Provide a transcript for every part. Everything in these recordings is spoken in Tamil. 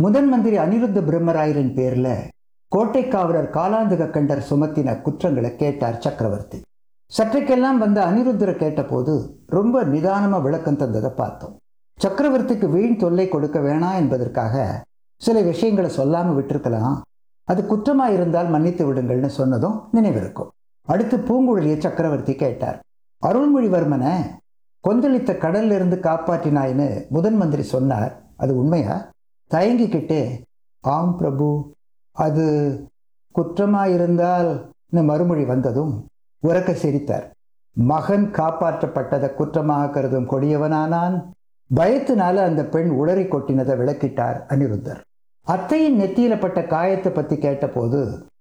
முதன் மந்திரி அனிருத்த பிரம்மராயரின் பேர்ல கோட்டை காவலர் காலாந்தக கண்டர் சுமத்தின குற்றங்களை கேட்டார் சக்கரவர்த்தி சற்றைக்கெல்லாம் வந்த அனிருத்தரை கேட்டபோது ரொம்ப நிதானமா விளக்கம் தந்ததை பார்த்தோம் சக்கரவர்த்திக்கு வீண் தொல்லை கொடுக்க வேணாம் என்பதற்காக சில விஷயங்களை சொல்லாம விட்டிருக்கலாம் அது குற்றமா இருந்தால் மன்னித்து விடுங்கள்னு சொன்னதும் நினைவிருக்கும் அடுத்து பூங்குழலியை சக்கரவர்த்தி கேட்டார் அருள்மொழிவர்மனை கொந்தளித்த கடல்ல இருந்து காப்பாற்றினாயின்னு முதன் மந்திரி சொன்னார் அது உண்மையா தயங்கிக்கிட்டே ஆம் பிரபு அது குற்றமாயிருந்தால் மறுமொழி வந்ததும் உறக்க சிரித்தார் மகன் காப்பாற்றப்பட்டதை குற்றமாக கருதும் கொடியவனானான் பயத்தினால அந்த பெண் உளறி கொட்டினதை விளக்கிட்டார் அனிருத்தர் அத்தையின் நெத்தியில பட்ட காயத்தை பத்தி கேட்டபோது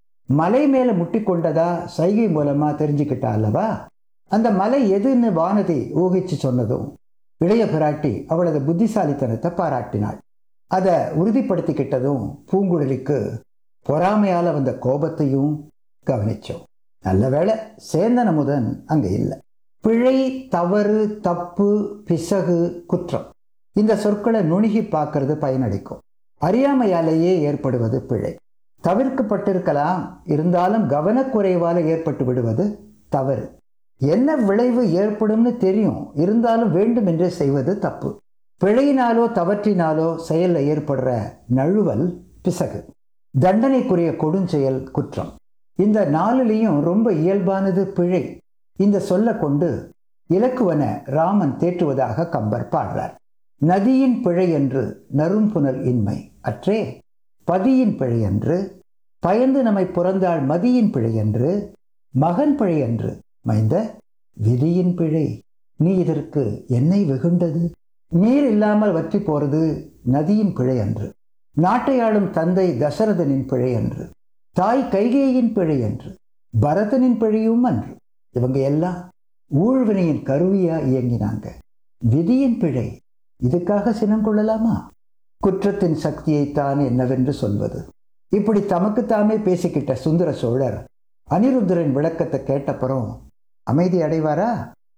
மலை மேல முட்டி கொண்டதா சைகை மூலமா தெரிஞ்சுக்கிட்டா அல்லவா அந்த மலை எதுன்னு வானதி ஊகிச்சு சொன்னதும் இளைய பிராட்டி அவளது புத்திசாலித்தனத்தை பாராட்டினாள் அதை உறுதிப்படுத்திக்கிட்டதும் பூங்குழலிக்கு பொறாமையால வந்த கோபத்தையும் கவனிச்சோம் நல்ல வேளை சேந்தன முதன் அங்க இல்லை பிழை தவறு தப்பு பிசகு குற்றம் இந்த சொற்களை நுணுகி பார்க்கறது பயனளிக்கும் அறியாமையாலேயே ஏற்படுவது பிழை தவிர்க்கப்பட்டிருக்கலாம் இருந்தாலும் கவனக்குறைவால ஏற்பட்டு விடுவது தவறு என்ன விளைவு ஏற்படும்னு தெரியும் இருந்தாலும் வேண்டும் என்றே செய்வது தப்பு பிழையினாலோ தவற்றினாலோ செயலில் ஏற்படுற நழுவல் பிசகு தண்டனைக்குரிய கொடுஞ்செயல் குற்றம் இந்த நாளிலையும் ரொம்ப இயல்பானது பிழை இந்த சொல்ல கொண்டு இலக்குவன ராமன் தேற்றுவதாக கம்பர் பாடுறார் நதியின் பிழை என்று நறும்புணல் இன்மை அற்றே பதியின் பிழை என்று பயந்து நம்மை புறந்தாள் மதியின் பிழை என்று மகன் பிழை என்று மைந்த விதியின் பிழை நீ இதற்கு என்னை வெகுண்டது நீர் இல்லாமல் வற்றி போறது நதியின் பிழை அன்று நாட்டை ஆளும் தந்தை தசரதனின் பிழை அன்று தாய் கைகேயின் பிழை என்று பரதனின் பிழையும் அன்று இவங்க எல்லாம் ஊழ்வினையின் கருவியா இயங்கினாங்க விதியின் பிழை இதுக்காக சினம் கொள்ளலாமா குற்றத்தின் சக்தியைத்தான் என்னவென்று சொல்வது இப்படி தமக்குத்தாமே பேசிக்கிட்ட சுந்தர சோழர் அனிருத்தரின் விளக்கத்தை கேட்டப்புறம் அமைதி அடைவாரா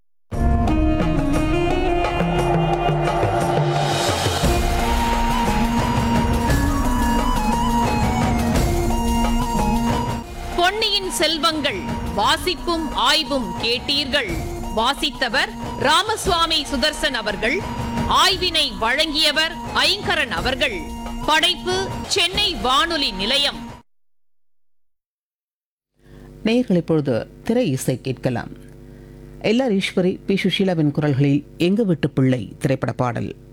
பொன்னியின் செல்வங்கள் வாசிப்பும் ஆய்வும் கேட்டீர்கள் வாசித்தவர் ராமசுவாமி சுதர்சன் அவர்கள் ஆய்வினை வழங்கியவர் ஐங்கரன் அவர்கள் படைப்பு சென்னை வானொலி நிலையம் நேயர்கள் இப்பொழுது திரை இசை கேட்கலாம் எல்ஆர் ஈஸ்வரி பி சுஷீலாவின் குரல்களில் எங்க வீட்டு பிள்ளை திரைப்பட பாடல்